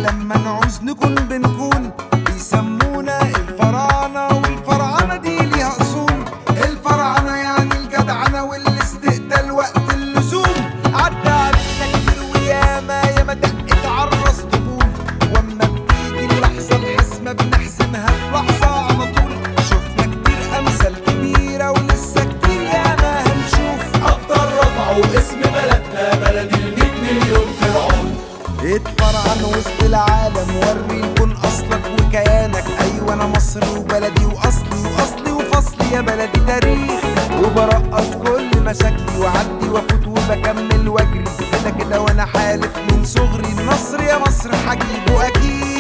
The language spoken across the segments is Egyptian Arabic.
ولما نعوز نكون بنكون بيسمونا الفراعنة والفراعنة دي ليها أصول الفراعنة يعني الجدعنة والاستقتال وقت اللزوم عدى علينا كتير وياما ياما دقت عالراس طبول واما بتيجي اللحظة الحاسمة بنحسمها في لحظة على طول شفنا كتير أمثال كبيرة ولسه كتير ياما هنشوف أبطال رفعوا اسم بلدنا بلد المية مليون فرعون اتفرعن وسط العالم وري يكون اصلك وكيانك ايوه انا مصري وبلدي واصلي واصلي وفصلي يا بلدي تاريخ وبرقص كل مشاكلي وعدي وافوت وبكمل واجري كده كده وانا حالف من صغري النصر يا مصر هجيبه اكيد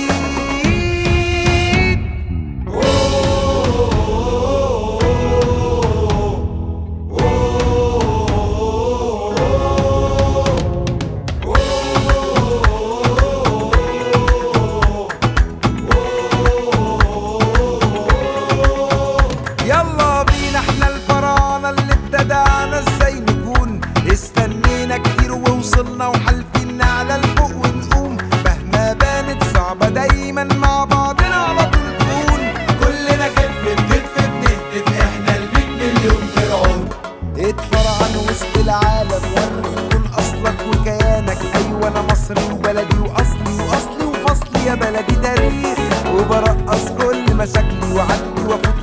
يلا بينا احنا الفراعنة اللي ابتدعنا ازاي نكون استنينا كتير ووصلنا وحالفين على الفوق ونقوم مهما بانت صعبة دايما مع بعضنا على طول تكون كلنا كتف بكتف بنهتف احنا المية مليون فرعون اتفرعن وسط العالم وري يكون اصلك وكيانك ايوه انا مصري وبلدي واصلي واصلي وفصلي يا بلدي تاريخ وبرقص كل مشاكلي وعدي وافوت